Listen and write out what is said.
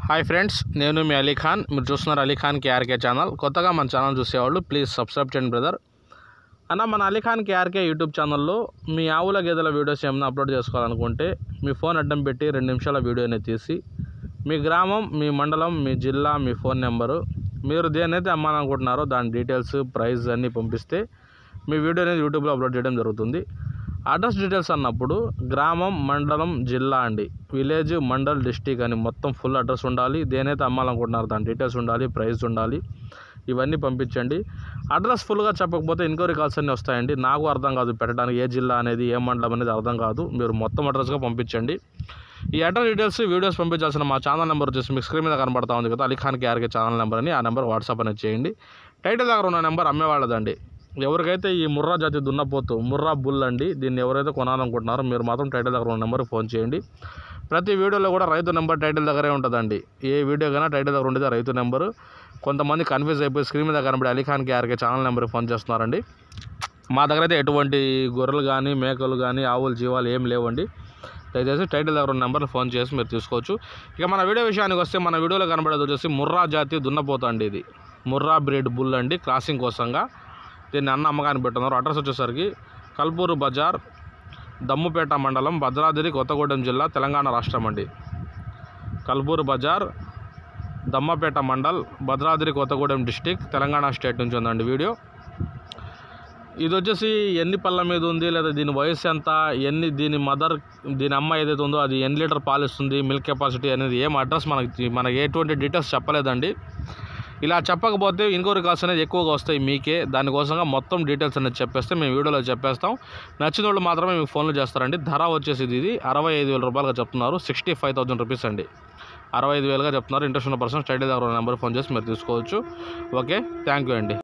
hi friends నేను మీ అలీ ఖాన్ మీరు చూస్తున్నారు అలీ ఖాన్ కేఆర్కే ఛానల్ కొత్తగా మన ఛానల్ చూసేవాళ్ళు ప్లీజ్ సబ్స్క్రైబ్ చేయండి బ్రదర్ అన్న మన అలీ ఖాన్ కేఆర్కే యూట్యూబ్ ఛానల్లో మీ ఆవుల గేదెల వీడియోస్ ఏమైనా అప్లోడ్ చేసుకోవాలనుకుంటే మీ ఫోన్ అడ్డం పెట్టి రెండు నిమిషాల వీడియోని తీసి మీ గ్రామం మీ మండలం మీ జిల్లా మీ ఫోన్ నెంబరు మీరు దేనైతే అమ్మాలనుకుంటున్నారో దాని డీటెయిల్స్ ప్రైస్ అన్నీ పంపిస్తే మీ వీడియో అనేది యూట్యూబ్లో అప్లోడ్ చేయడం జరుగుతుంది అడ్రస్ డీటెయిల్స్ అన్నప్పుడు గ్రామం మండలం జిల్లా అండి విలేజ్ మండల్ డిస్టిక్ అని మొత్తం ఫుల్ అడ్రస్ ఉండాలి దేనైతే అమ్మాలనుకుంటున్నారో దాని డీటెయిల్స్ ఉండాలి ప్రైస్ ఉండాలి ఇవన్నీ పంపించండి అడ్రస్ ఫుల్గా చెప్పకపోతే ఎంక్వైరీ కాల్స్ అన్నీ వస్తాయండి నాకు అర్థం కాదు పెట్టడానికి ఏ జిల్లా అనేది ఏ మండలం అనేది అర్థం కాదు మీరు మొత్తం అడ్రస్గా పంపించండి ఈ అడ్రస్ డీటెయిల్స్ వీడియోస్ పంపించాల్సిన మా ఛానల్ నెంబర్ వచ్చేసి మీకు స్క్రీన్ మీద కనబడతా ఉంది కదా అలీఖాన్ కేఆర్కే ఛానల్ నెంబర్ అని ఆ నెంబర్ వాట్సాప్ అనేది చేయండి టైటిల్ దగ్గర ఉన్న నెంబర్ అమ్మేవాళ్ళదండి ఎవరికైతే ఈ ముర్రా జాతి దున్నపోతు ముర్రా బుల్ అండి దీన్ని ఎవరైతే కొనాలనుకుంటున్నారో మీరు మాత్రం టైటిల్ దగ్గర ఉన్న నెంబర్కి ఫోన్ చేయండి ప్రతి వీడియోలో కూడా రైతు నెంబర్ టైటిల్ దగ్గరే ఉంటుందండి ఏ వీడియో కన్నా టైటిల్ దగ్గర ఉండేది రైతు నెంబరు కొంతమంది కన్ఫ్యూజ్ అయిపోయి స్క్రీన్ మీద కనబడి అలీఖాన్ కేఆర్కే ఛానల్ నెంబర్కి ఫోన్ చేస్తున్నారండి మా దగ్గర అయితే ఎటువంటి గొర్రెలు కానీ మేకలు కానీ ఆవులు జీవాలు ఏం లేవండి దయచేసి టైటిల్ దగ్గర ఉన్న నెంబర్కి ఫోన్ చేసి మీరు తీసుకోవచ్చు ఇక మన వీడియో విషయానికి వస్తే మన వీడియోలో కనబడేది వచ్చేసి ముర్రా జాతి దున్నపోత అండి ఇది ముర్రా బ్రీడ్ బుల్ అండి క్రాసింగ్ కోసంగా దీన్ని అన్న అమ్మకాన్ని పెట్టున్నారు అడ్రస్ వచ్చేసరికి కల్పూరు బజార్ దమ్ముపేట మండలం భద్రాద్రి కొత్తగూడెం జిల్లా తెలంగాణ రాష్ట్రం అండి కల్పూరు బజార్ దమ్మపేట మండల్ భద్రాద్రి కొత్తగూడెం డిస్టిక్ తెలంగాణ స్టేట్ నుంచి ఉందండి వీడియో ఇది వచ్చేసి ఎన్ని పళ్ళ మీద ఉంది లేదా దీని వయసు ఎంత ఎన్ని దీని మదర్ దీని అమ్మ ఏదైతే ఉందో అది ఎన్ని లీటర్ పాలు ఇస్తుంది మిల్క్ కెపాసిటీ అనేది ఏం అడ్రస్ మనకి మనకి ఎటువంటి డీటెయిల్స్ చెప్పలేదండి ఇలా చెప్పకపోతే ఇంకోరి కాల్స్ అనేది ఎక్కువగా వస్తాయి మీకే దానికోసంగా మొత్తం డీటెయిల్స్ అనేది చెప్పేస్తే మేము వీడియోలో చెప్పేస్తాం నచ్చిన వాళ్ళు మాత్రమే మీకు ఫోన్లు చేస్తారండి ధర వచ్చేసి ఇది అరవై ఐదు వేల రూపాయలుగా చెప్తున్నారు సిక్స్టీ ఫైవ్ థౌసండ్ రూపీస్ అండి అరవై ఐదు వేలుగా చెప్తున్నారు ఇంట్రెస్ట్ ఉన్న పర్సన్ స్టడీ దగ్గర నెంబర్ ఫోన్ చేసి మీరు తీసుకోవచ్చు ఓకే థ్యాంక్ యూ అండి